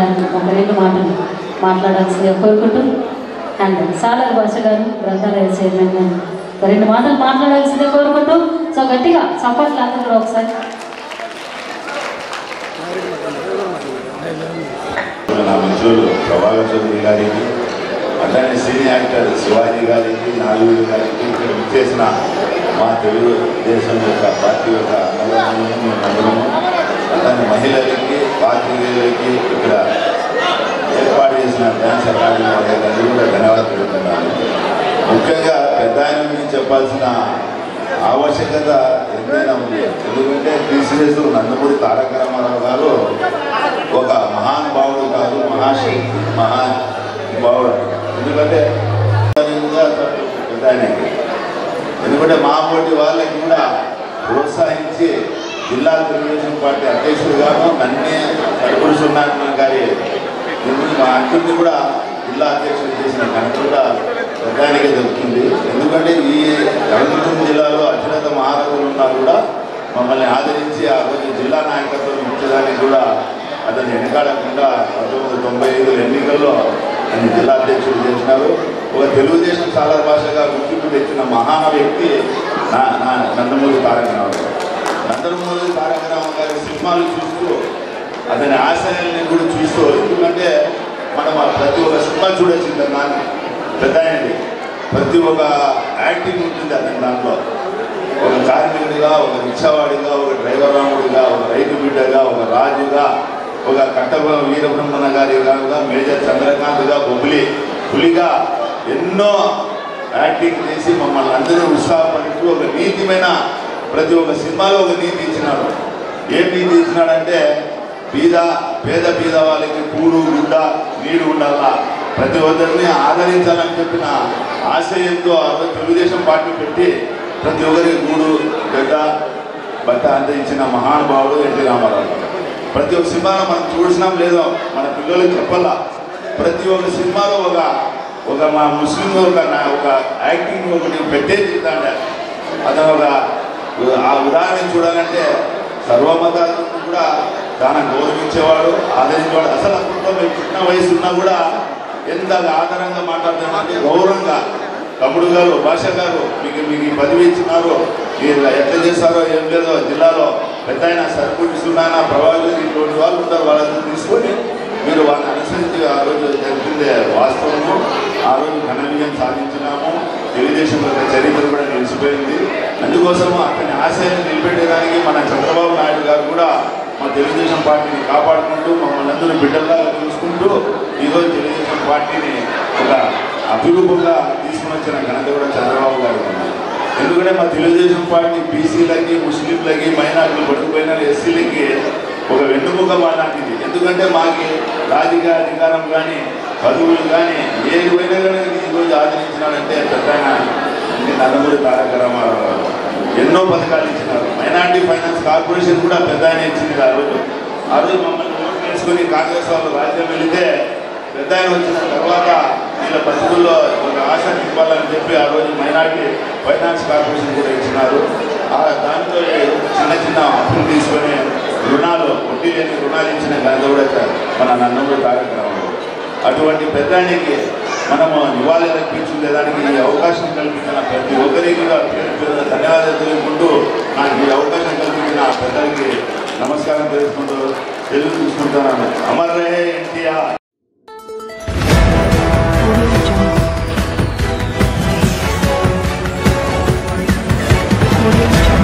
గారిని ఒక రెండు మాటలు మాట్లాడాల్సిందిగా కోరుకుంటూ అండ్ సాలర్ భాష గారు గ్రంథాలయ చైర్మన్ గారు ఒక రెండు మాటలు మాట్లాడాల్సిందే కోరుకుంటూ సో గట్టిగా చప్పట్లు అందరూ కూడా ఒకసారి నా మిత్రులు ప్రభాకర్ చౌదరి గారికి అట్లానే సీనియర్ యాక్టర్ శివాజీ గారికి నాలుగు గారికి ఇక్కడ విచ్చేసిన మా తెలుగు దేశం యొక్క పార్టీ యొక్క అన్నదమ్ములను మేమందరము అట్లానే మహిళలకి పాత్రికేయులకి ఇక్కడ ఏర్పాటు చేసిన డ్యాన్స్ అకాడమీ వాళ్ళకి కూడా ధన్యవాదాలు పెడుతున్నాను ముఖ్యంగా పెద్ద ఆయన గురించి చెప్పాల్సిన ఆవశ్యకత ఎంతైనా ఉంది ఎందుకంటే టీసీఎస్ నందమూరి తారక రామారావు గారు ఒక మహానుభావుడు కాదు మహాశి మహానుభావుడు ఎందుకంటే పెద్ద ఆయనకి ఎందుకంటే మా పోటీ వాళ్ళకి కూడా ప్రోత్సహించి జిల్లా తెలుగుదేశం పార్టీ అధ్యక్షుడుగాను నన్నే కడుపుడు సున్నారాయణ గారి ఎందుకు మా అంటుని కూడా జిల్లా అధ్యక్షుడు చేసిన ఘనత కూడా ప్రధానికే దొరుకుతుంది ఎందుకంటే ఈ అనంతపురం జిల్లాలో అత్యున్నత మహారాజులు ఉన్నా కూడా మమ్మల్ని ఆదరించి ఆ రోజు జిల్లా నాయకత్వం ఇచ్చేదానికి కూడా అతను వెనకాడకుండా పంతొమ్మిది వందల తొంభై ఐదు ఎన్నికల్లో ఆయన జిల్లా అధ్యక్షుడు చేసినారు ఒక తెలుగుదేశం చాలా భాషగా గుర్తింపు తెచ్చిన మహాన వ్యక్తి నా నా నందమూరి తారక రామారావు నందమూరి తారక రామారావు గారి సినిమాలు చూస్తూ అతని ఆశయాల్ని కూడా చూస్తూ ఎందుకంటే మనం ఆ ప్రతి ఒక్క సినిమా చూడొచ్చు నాన్న పెద్ద ఆయనది ప్రతి ఒక్క యాక్టింగ్ ఉంటుంది అతని దాంట్లో ఒక కార్మికుడిగా ఒక రిక్షావాడిగా ఒక డ్రైవర్ రాముడిగా ఒక రైతు బిడ్డగా ఒక రాజుగా ఒక కట్టవ వీరబ్రహ్మణ గారి గారుగా మేజర్ చంద్రకాంత్గా బొబ్బిలి పులిగా ఎన్నో యాక్టింగ్ చేసి మమ్మల్ని అందరూ ఉత్సాహపడుతూ ఒక నీతిమైన ప్రతి ఒక్క సినిమాలో ఒక నీతి ఇచ్చినాడు ఏం నీతి ఇచ్చినాడంటే బీద పేద బీద వాళ్ళకి కూడు గుడ్డ నీరు ఉండాలా ప్రతి ఒక్కరిని ఆదరించాలని చెప్పిన ఆశయంతో ఆ రోజు తెలుగుదేశం పార్టీ పెట్టి ప్రతి ఒక్కరికి గూడు గడ్డ బట్ట అందించిన మహానుభావుడు ఎన్టీ రామారావు గారు. ప్రతి ఒక్క సినిమాలో మనం చూసినాం లేదో మన పిల్లలకు చెప్పాలా ప్రతి ఒక్క సినిమాలో ఒక ఒక మా ముస్లిం ఒక నా- ఒక యాక్టింగ్ ఒకటి పెట్టే చెప్తాండే అతను ఒక ఆ ఉదాహరణ చూడాలంటే సర్వమతాలను కూడా చాలా గౌరవించేవాడు ఆదరించేవాడు అసలు అప్పట్లో మేము చిన్న వయసు ఉన్నా కూడా ఎంత ఆదరంగా మాట్లాడుతున్నామంటే గౌరవంగా తమ్ముడు గారు భాష గారు మీకు మీకు ఈ పదవి ఇచ్చినారు మీరు ఎట్లా చేస్తారో ఏం లేదో జిల్లాలో పెద్ద ఆయన సరిపుడిస్తున్నాయన ప్రభావితం ఇటువంటి వాళ్ళు ఉంటారు వాళ్ళని తీసుకొని మీరు వాళ్ళని అనుసరించి ఆ రోజు జరిపిందే వాస్తవము ఆ రోజు ఘన విజయం సాధించినాము తెలుగుదేశం యొక్క చరిత్ర కూడా నిలిచిపోయింది అందుకోసము అతని ఆశయాన్ని నిలబెట్టడానికి మన చంద్రబాబు నాయుడు గారు కూడా మా తెలుగుదేశం పార్టీని కాపాడుకుంటూ మమ్మల్ని అందరూ బిడ్డల్లాగా చూసుకుంటూ ఈరోజు తెలుగుదేశం పార్టీని ఒక అభిరూపంగా తీసుకుని వచ్చిన ఘనత కూడా చంద్రబాబు గారు ఉంది ఎందుకంటే మా తెలుగుదేశం పార్టీ బీసీలకి ముస్లింలకి మైనార్టీలు పడిపోయిన ఎస్సీలకి ఒక వెన్నుముక లాంటిది ఎందుకంటే మాకి రాజకీయ అధికారం కానీ పదవులు కానీ ఏది పోయినా కానీ ఈరోజు ఆదరించినాడంటే పెద్ద ఆయన ఇది నందమూరి తారక రామారావు గారు ఎన్నో పథకాలు ఇచ్చినారు మైనార్టీ ఫైనాన్స్ కార్పొరేషన్ కూడా పెద్ద ఆయన ఇచ్చింది ఆ రోజు ఆ రోజు మమ్మల్ని ఓటు వేసుకొని కాంగ్రెస్ వాళ్ళు రాజ్యం వెళితే పెద్ద ఆయన వచ్చిన తర్వాత వీళ్ళ బతుకుల్లో ఒక ఆశ నింపాలని చెప్పి ఆ రోజు మైనార్టీ ఫైనాన్స్ కార్పొరేషన్ కూడా ఇచ్చినారు ఆ దాంతో చిన్న చిన్న అప్పులు తీసుకొని రుణాలు వడ్డీ లేని రుణాలు ఇచ్చిన ఘనత కూడా మన నందమూరి తారక రామారావు అటువంటి పెద్దానికి మనము నివాళి అర్పించుకునేదానికి ఈ అవకాశం కల్పించిన ప్రతి ఒక్కరికి కూడా పేరు పేరున ధన్యవాదాలు తెలుపుకుంటూ నాకు ఈ అవకాశం కల్పించిన ఆ పెద్దలకి నమస్కారం తెలుసుకుంటూ తెలుగు చూసుకుంటున్నాను అమర్ రహే NTR Audio Jungle. Audio Jungle.